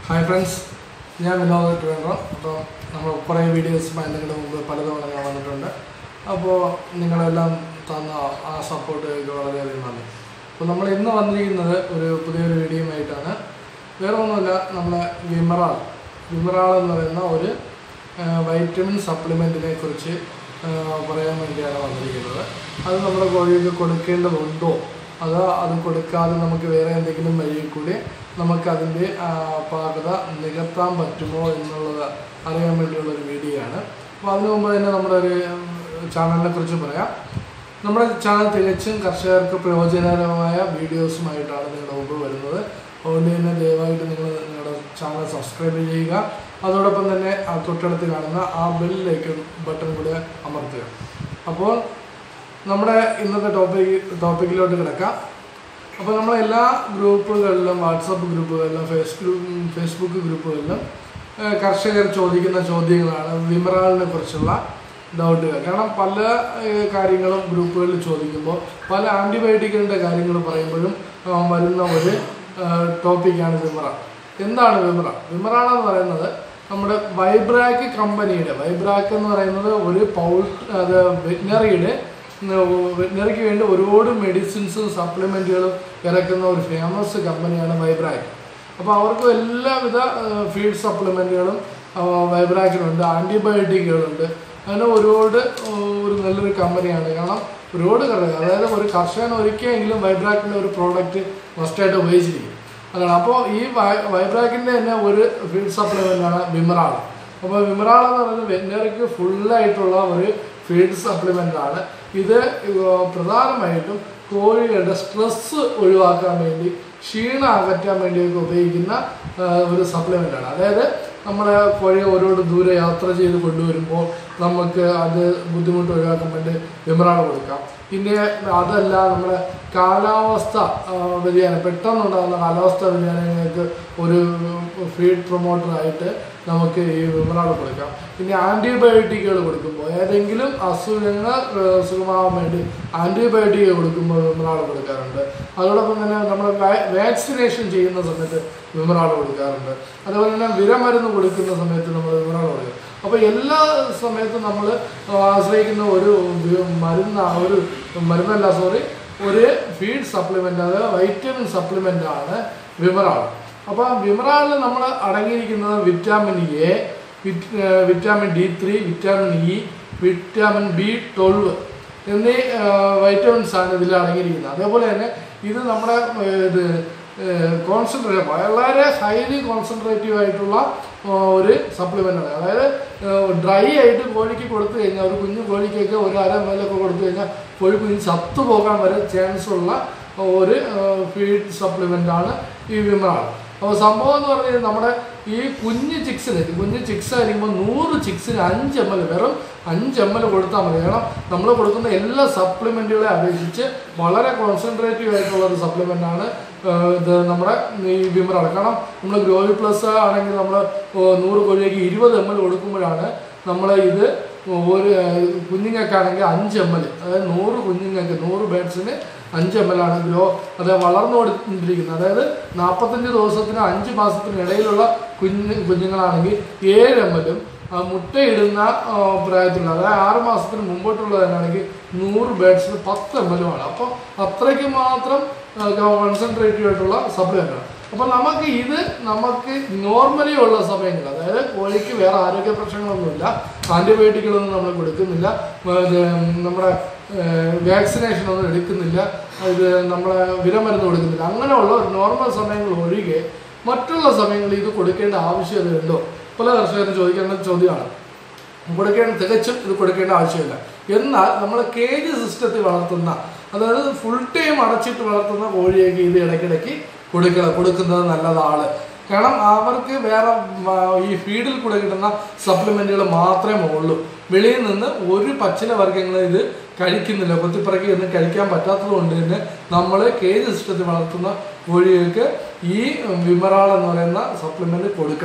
hi friends ഞാൻ വിനോദ് ട്രിവേൻഡ്രം അപ്പോൾ നമ്മൾ കുറേ വീഡിയോസുമായി നിങ്ങളുടെ മുമ്പ് പലതവണ ഞാൻ വന്നിട്ടുണ്ട് അപ്പോൾ നിങ്ങളെല്ലാം തന്ന ആ സപ്പോർട്ട് വളരെയധികം നന്ദി അപ്പോൾ നമ്മൾ ഇന്ന് വന്നിരിക്കുന്നത് ഒരു പുതിയൊരു വീഡിയോയുമായിട്ടാണ് വേറെ ഒന്നുമില്ല നമ്മളെ വിമറാൾ വിമറാൾ എന്ന് പറയുന്ന ഒരു വൈറ്റമിൻ സപ്ലിമെൻറ്റിനെ കുറിച്ച് ആ, പറയാൻ വേണ്ടിയാണ് വന്നിരിക്കുന്നത് അത് നമ്മുടെ കോഴിക്ക് കൊടുക്കേണ്ടതുണ്ടോ അതോ അത് കൊടുക്കാതെ നമുക്ക് വേറെ എന്തെങ്കിലും വഴിയിൽ കൂടി നമുക്ക് അതിൻ്റെ പാകത നികത്താൻ പറ്റുമോ എന്നുള്ളത് അറിയാൻ വേണ്ടിയുള്ള ഒരു വീഡിയോ ആണ് അപ്പോൾ അതിനു മുമ്പ് തന്നെ നമ്മുടെ ഒരു ചാനലിനെ കുറിച്ച് പറയാം നമ്മുടെ ചാനൽ തികച്ചും കർഷകർക്ക് പ്രയോജനകരമായ വീഡിയോസുമായിട്ടാണ് നിങ്ങളുടെ മുമ്പ് വരുന്നത് അതുകൊണ്ട് തന്നെ ദയവായിട്ട് നിങ്ങൾ നിങ്ങളുടെ ചാനൽ സബ്സ്ക്രൈബ് ചെയ്യുക അതോടൊപ്പം തന്നെ ആ തൊട്ടടുത്ത് കാണുന്ന ആ ബെല്ലിലേക്ക് ബട്ടൺ കൂടി അമർത്തുക അപ്പോൾ നമ്മുടെ ഇന്നത്തെ ടോപ്പിക് ടോപ്പിക്കിലോട്ട് കിടക്കാം അപ്പോൾ നമ്മൾ എല്ലാ ഗ്രൂപ്പുകളിലും വാട്സപ്പ് ഗ്രൂപ്പുകളിലും ഫേസ് ഫേസ്ബുക്ക് ഗ്രൂപ്പുകളിലും ഏഹ്, കർഷകർ ചോദിക്കുന്ന ചോദ്യങ്ങളാണ് വിമറാളിനെ കുറിച്ചുള്ള ഡൗട്ടുകൾ കാരണം പല ഏഹ്, കാര്യങ്ങളും ഗ്രൂപ്പുകളിൽ ചോദിക്കുമ്പോൾ പല ആൻറ്റിബയോട്ടിക്കിൻ്റെ കാര്യങ്ങൾ പറയുമ്പോഴും ആ, വരുന്ന ഒരു ഏഹ്, ടോപ്പിക്കാണ് വിമറ എന്താണ് വിമറ വിമറാൾ എന്ന് പറയുന്നത് നമ്മുടെ വൈബ്രാക്ക് കമ്പനിയുടെ വൈബ്രാക്ക് എന്ന് പറയുന്നത് ഒരു പൗൾ അത് വെറ്റിനറിയുടെ വെറ്റിനറിക്ക് വേണ്ടി ഒരുപാട് മെഡിസിൻസും സപ്ലിമെൻറ്റുകളും ഇറക്കുന്ന ഒരു ഫേമസ് കമ്പനിയാണ് വൈബ്രാക്ക് അപ്പോൾ അവർക്ക് എല്ലാവിധ ഫീഡ് സപ്ലിമെൻറ്റുകളും വൈബ്രാക്കിനുണ്ട് ആൻറ്റിബയോട്ടിക്കുകളുണ്ട് അങ്ങനെ ഒരുപാട് ആ, ഒരു നല്ലൊരു കമ്പനിയാണ് കാരണം ഒരുപാട് കർഷകർ അതായത് ഒരു കർഷകൻ ഒരിക്കലെങ്കിലും വൈബ്രാക്കിൻ്റെ ഒരു പ്രോഡക്റ്റ് മസ്റ്റായിട്ട് ഉപയോഗിച്ചിരിക്കും അതാണ് അപ്പോൾ ഈ വൈ- വൈബ്രാക്കിൻ്റെ തന്നെ ഒരു ഫീഡ് സപ്ലിമെൻ്റാണ് വിമറാൾ അപ്പോൾ വിമറാൾ എന്ന് പറയുന്നത് വെറ്റിനറിക്ക് ഫുള്ളായിട്ടുള്ള ഒരു ഫീഡ് സപ്ലിമെൻ്റ് ആണ് ഇത് ഏർ പ്രധാനമായിട്ടും കോഴികളുടെ സ്ട്രെസ്സ് ഒഴിവാക്കാൻ വേണ്ടി ക്ഷീണം അകറ്റാൻ വേണ്ടിയൊക്കെ ഉപയോഗിക്കുന്ന ഏർ ഒരു സപ്ലിമെൻ്റ് ആണ് അതായത് നമ്മുടെ കോഴിയെ ഒരുപാട് ദൂരെ യാത്ര ചെയ്ത് കൊണ്ടുവരുമ്പോൾ നമുക്ക് അത് ബുദ്ധിമുട്ട് ഒഴിവാക്കാൻ വേണ്ടി വിമറാൾ കൊടുക്കാം പിന്നെ അതല്ല നമ്മുടെ കാലാവസ്ഥ ആ, വ്യതിയാനം പെട്ടെന്നുണ്ടാകുന്ന കാലാവസ്ഥ വ്യതിയാനങ്ങൾക്ക് ഒരു ഫീഡ് പ്രൊമോട്ടറായിട്ട് നമുക്ക് ഈ വിമറാൾ കൊടുക്കാം പിന്നെ ആൻറ്റിബയോട്ടിക്കുകൾ കൊടുക്കുമ്പോൾ ഏതെങ്കിലും അസുഖങ്ങൾ ആ, സുഖമാവാൻ വേണ്ടി ആൻറ്റിബയോട്ടിക് കൊടുക്കുമ്പോൾ വിമറാൾ കൊടുക്കാറുണ്ട് അതോടൊപ്പം തന്നെ നമ്മൾ വാക്സിനേഷൻ ചെയ്യുന്ന സമയത്ത് വിമറാൾ കൊടുക്കാറുണ്ട് അതുപോലെ തന്നെ വിരമരുന്ന് കൊടുക്കുന്ന സമയത്ത് നമ്മൾ വിമറാൾ കൊടുക്കും അപ്പോൾ എല്ലാ സമയത്തും നമ്മൾ ആശ്രയിക്കുന്ന ഒരു വി- മരുന്ന് ആ ഒരു മരുന്നല്ല സോറി ഒരു ഫീഡ് സപ്ലിമെൻ്റ് അതായത് വൈറ്റമിൻ സപ്ലിമെൻ്റ് ആണ് വിമറാൾ അപ്പോൾ വിമറാളിൽ നമ്മൾ അടങ്ങിയിരിക്കുന്നത് വിറ്റാമിൻ എ വിറ്റ് vitamin D three vitamin E vitamin B twelve എന്നീ വൈറ്റമിൻസ് ആണ് ഇതിൽ അടങ്ങിയിരിക്കുന്നത് അതേപോലെ തന്നെ ഇത് നമ്മുടെ ഏർ, ഇത് കോൺസെൻട്രേറ്റ് വളരെ ഹൈലി കോൺസെൻട്രേറ്റീവ് ആയിട്ടുള്ള ആ, ഒരു സപ്ലിമെൻ്റ് ആണ് അതായത് ഡ്രൈ ആയിട്ട് കോഴിക്ക് കൊടുത്തു കഴിഞ്ഞാൽ ഒരു കുഞ്ഞു കോഴിക്കൊക്കെ ഒരു അര മേലൊക്കെ കൊടുത്തു കഴിഞ്ഞാൽ കോഴി കുഞ്ഞ് ചത്തു പോകാൻ വരെ ചാൻസ് ഉള്ള ഒരു ഫീഡ് സപ്ലിമെൻ്റ് ആണ് ഈ വിമറാൾ അപ്പോൾ സംഭവം എന്ന് പറഞ്ഞാൽ നമ്മുടെ ഈ കുഞ്ഞ് ചിക്സിന് കുഞ്ഞ് ചിക്സ് ആയിരിക്കുമ്പോൾ നൂറ് ചിക്സിന് അഞ്ച് എം എൽ വെറും അഞ്ച് എം എൽ കൊടുത്താൽ മതി കാരണം നമ്മൾ കൊടുക്കുന്ന എല്ലാ സപ്ലിമെൻറ്റുകളെ അപേക്ഷിച്ച് വളരെ കോൺസെൻട്രേറ്റീവ് ആയിട്ടുള്ള ഒരു സപ്ലിമെൻ്റ് ആണ് ഏഹ്, ഇത് നമ്മുടെ ഈ വിമറാൾ കാരണം നമ്മൾ ഗ്രോവി പ്ലസ് ആണെങ്കിൽ നമ്മൾ നൂറ് കോഴിക്ക് ഇരുപത് എം എൽ കൊടുക്കുമ്പോഴാണ് നമ്മൾ ഇത് ഒരു ഏഹ്, കുഞ്ഞുങ്ങൾക്കാണെങ്കിൽ അഞ്ച് എം എൽ അതായത് നൂറ് കുഞ്ഞുങ്ങൾക്ക് നൂറ് ബേഡ്സിന് അഞ്ച് എം എൽ ആണ് ഗ്രോ അത് വളർന്നുകൊണ്ടിരിക്കുന്നത് അതായത് നാൽപ്പത്തഞ്ച് ദിവസത്തിന് അഞ്ച് മാസത്തിന് ഇടയിലുള്ള കുഞ്ഞ് കുഞ്ഞുങ്ങളാണെങ്കിൽ ഏഴ് എം എല്ലും മുട്ടയിടുന്ന ആ, പ്രായത്തിലുള്ള അതായത് ആറ് മാസത്തിന് മുമ്പോട്ടുള്ളതിനാണെങ്കിൽ നൂറ് ബേഡ്സിന് പത്ത് എം എല്ലുമാണ് അപ്പോൾ അത്രയ്ക്ക് മാത്രം കോൺസെൻട്രേറ്റീവ് ആയിട്ടുള്ള സപ്ലിമെൻ്റ് ആണ് അപ്പോൾ നമുക്ക് ഇത് നമുക്ക് നോർമലി ഉള്ള സമയങ്ങൾ അതായത് കോഴിക്ക് വേറെ ആരോഗ്യ പ്രശ്നങ്ങളൊന്നുമില്ല ആൻറ്റിബയോട്ടിക്കുകളൊന്നും നമ്മൾ കൊടുക്കുന്നില്ല ഇത് നമ്മുടെ വാക്സിനേഷൻ ഒന്നും എടുക്കുന്നില്ല ഇത് നമ്മളെ വിരമരുന്ന് കൊടുക്കുന്നില്ല അങ്ങനെയുള്ള ഒരു നോർമൽ സമയങ്ങൾ ഒഴികെ മറ്റുള്ള സമയങ്ങളിൽ ഇത് കൊടുക്കേണ്ട ആവശ്യകതയുണ്ടോ പല കർഷകരും ചോദിക്കേണ്ട ചോദ്യമാണ് കൊടുക്കേണ്ട തികച്ചും ഇത് കൊടുക്കേണ്ട ആവശ്യമില്ല എന്നാൽ നമ്മൾ കേജ് സിസ്റ്റത്തിൽ വളർത്തുന്ന അതായത് ഫുൾ ടൈം അടച്ചിട്ട് വളർത്തുന്ന കോഴിയൊക്കെ ഇത് ഇടയ്ക്കിടയ്ക്ക് കൊടുക്കണം കൊടുക്കുന്നത് നല്ലതാണ് കാരണം അവർക്ക് വേറെ ആ, ഈ ഫീഡിൽ കൂടെ കിട്ടുന്ന സപ്ലിമെൻറ്റുകൾ മാത്രമേ ഉള്ളൂ വെളിയിൽ നിന്ന് ഒരു പച്ചില വർഗ്ഗങ്ങൾ ഇത് കഴിക്കുന്നില്ല കൊത്തിപ്പറക്കി ഒന്നും കഴിക്കാൻ പറ്റാത്തത് കൊണ്ട് തന്നെ നമ്മൾ കേജ് സിസ്റ്റത്തിൽ വളർത്തുന്ന കോഴികൾക്ക് ഈ വിമറാൾ എന്ന് പറയുന്ന സപ്ലിമെൻറ്റ് കൊടുക്കണം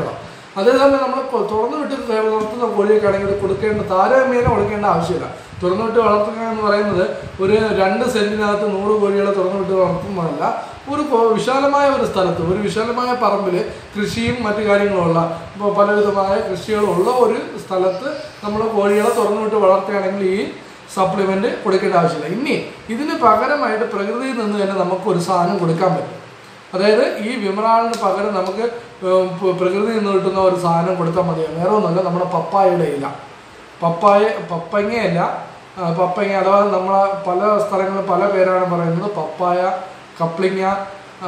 അതേസമയം നമ്മൾ കൊ- തുറന്നു വിട്ട് വളർത്തുന്ന കോഴിയൊക്കെ ആണെങ്കിൽ ഇത് കൊടുക്കേണ്ട താരതമ്യേന കൊടുക്കേണ്ട ആവശ്യമില്ല തുറന്നു വിട്ട് വളർത്തുക എന്ന് പറയുന്നത് ഒരു രണ്ട് സെന്റിനകത്ത് നൂറ് കോഴികളെ തുറന്നു വിട്ട് വളർത്തുന്നതല്ല ഒരു കൊ- വിശാലമായ ഒരു സ്ഥലത്ത് ഒരു വിശാലമായ പറമ്പിൽ കൃഷിയും മറ്റു കാര്യങ്ങളുമുള്ള ഇപ്പോൾ പലവിധമായ കൃഷികളുള്ള ഒരു സ്ഥലത്ത് നമ്മൾ കോഴികളെ തുറന്നു വിട്ട് വളർത്തുകയാണെങ്കിൽ ഈ സപ്ലിമെന്റ് കൊടുക്കേണ്ട ആവശ്യമില്ല ഇനി ഇതിന് പകരമായിട്ട് പ്രകൃതിയിൽ നിന്ന് തന്നെ നമുക്ക് ഒരു സാധനം കൊടുക്കാൻ പറ്റും അതായത് ഈ വിമറാളിന് പകരം നമുക്ക് ഉം, പ- പ്രകൃതിയിൽ നിന്ന് കിട്ടുന്ന ഒരു സാധനം കൊടുത്താൽ മതിയാവും വേറെ ഒന്നുമല്ല നമ്മുടെ പപ്പായയുടെ ഇല പപ്പായ പപ്പങ്ങയല്ല ആ, പപ്പങ്ങ അഥവാ നമ്മളെ പല സ്ഥലങ്ങളിൽ പല പേരാണ് പറയുന്നത് പപ്പായ കപ്ലിങ്ങ ആ,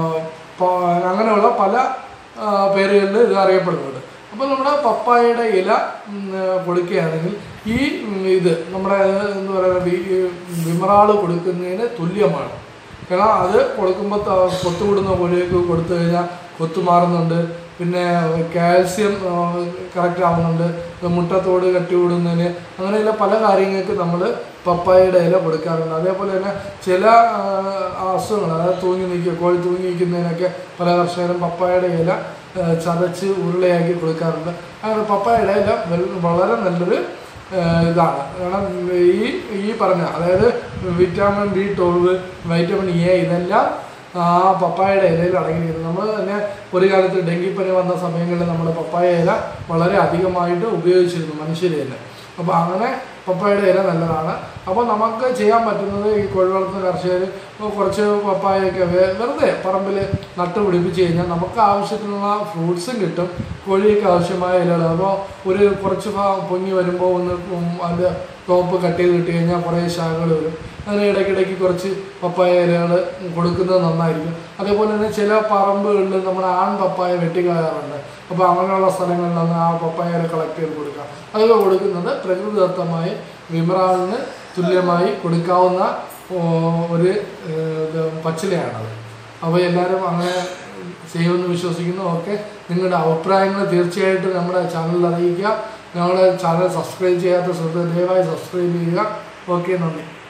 പ- അങ്ങനെയുള്ള പല ആ, പേരുകളിൽ ഇത് അറിയപ്പെടുന്നുണ്ട് അപ്പോൾ നമ്മുടെ പപ്പായയുടെ ഇല ഉം, കൊടുക്കുകയാണെങ്കിൽ ഈ ഉം, ഇത് നമ്മുടെ എന്താ പറയുക വി- വിമറാള് കൊടുക്കുന്നതിന് തുല്യമാണ് കാരണം അത് കൊടുക്കുമ്പോൾ കൊത്തുകൂടുന്ന കോഴികൾക്ക് കൊടുത്തു കഴിഞ്ഞാൽ കൊത്തു മാറുന്നുണ്ട് പിന്നെ കാൽസ്യം കറക്റ്റ് ആവുന്നുണ്ട് മുട്ടത്തോട് കട്ടിവിടുന്നതിന് അങ്ങനെയുള്ള പല കാര്യങ്ങൾക്ക് നമ്മൾ പപ്പായയുടെ ഇല കൊടുക്കാറുണ്ട് അതേപോലെ തന്നെ ചില ആ, അസുഖങ്ങൾ അതായത് തൂങ്ങി നിൽക്കുക കോഴി തൂങ്ങി നിൽക്കുന്നതിനൊക്കെ പല കർഷകരും പപ്പായയുടെ ഇല ആ, ചതച്ച് ഉരുളയാക്കി കൊടുക്കാറുണ്ട് അങ്ങനെ പപ്പായയുടെ ഇല വെൽ- വളരെ നല്ലൊരു ഏഹ് ഇതാണ് കാരണം ഈ ഈ പറഞ്ഞ അതായത് vitamin B twelve vitamin A ഇതെല്ലാം ആ പപ്പായയുടെ ഇലയിൽ അടങ്ങിയിരിക്കുന്നു നമ്മൾ തന്നെ ഒരു കാലത്ത് ഡെങ്കിപ്പനി വന്ന സമയങ്ങളിൽ നമ്മൾ പപ്പായ ഇല വളരെ അധികമായിട്ട് ഉപയോഗിച്ചിരുന്നു മനുഷ്യർ തന്നെ അപ്പോൾ അങ്ങനെ പപ്പായയുടെ ഇല നല്ലതാണ് അപ്പോൾ നമുക്ക് ചെയ്യാൻ പറ്റുന്നത് ഈ കോഴി വളർത്തുന്ന കർഷകർ കുറച്ച് പപ്പായൊക്കെ വെ- വെറുതെ പറമ്പിൽ നട്ട് പിടിപ്പിച്ച് കഴിഞ്ഞാൽ നമുക്ക് ആവശ്യത്തിനുള്ള ഫ്രൂട്ട്സും കിട്ടും കോഴിക്ക് ആവശ്യമായ ഇലകൾ അപ്പോൾ ഒരു കുറച്ച് ഭാഗം പൊങ്ങി വരുമ്പോൾ ഒന്ന് ഉം അതിൻ്റെ ടോപ്പ് കട്ട് ചെയ്ത് കിട്ടി കഴിഞ്ഞാൽ കുറേ ശാഖകൾ വരും അതിന് ഇടയ്ക്കിടയ്ക്ക് കുറച്ച് പപ്പായ ഇലകൾ കൊടുക്കുന്നത് നന്നായിരിക്കും അതേപോലെ തന്നെ ചില പറമ്പുകളിൽ നമ്മൾ ആൺ പപ്പായ വെട്ടിക്കളയാറുണ്ട് അപ്പോൾ അങ്ങനെയുള്ള സ്ഥലങ്ങളിലൊന്ന് ആ പപ്പായ ഇല കളക്ട് ചെയ്ത് കൊടുക്കാം അതൊക്കെ കൊടുക്കുന്നത് പ്രകൃതിദത്തമായി വിമറാളിന് തുല്യമായി കൊടുക്കാവുന്ന ഓ, ഒരു ഏഹ്, ഇത് പച്ചിലയാണത് അപ്പോൾ എല്ലാവരും അങ്ങനെ ചെയ്യുമെന്ന് വിശ്വസിക്കുന്നു ഓക്കെ നിങ്ങളുടെ അഭിപ്രായങ്ങൾ തീർച്ചയായിട്ടും നമ്മുടെ ചാനലിൽ അറിയിക്കുക ഞങ്ങളുടെ ചാനൽ സബ്സ്ക്രൈബ് ചെയ്യാത്ത സുഹൃത്തുക്കൾ ദയവായി സബ്സ്ക്രൈബ് ചെയ്യുക ഓക്കെ നന്ദി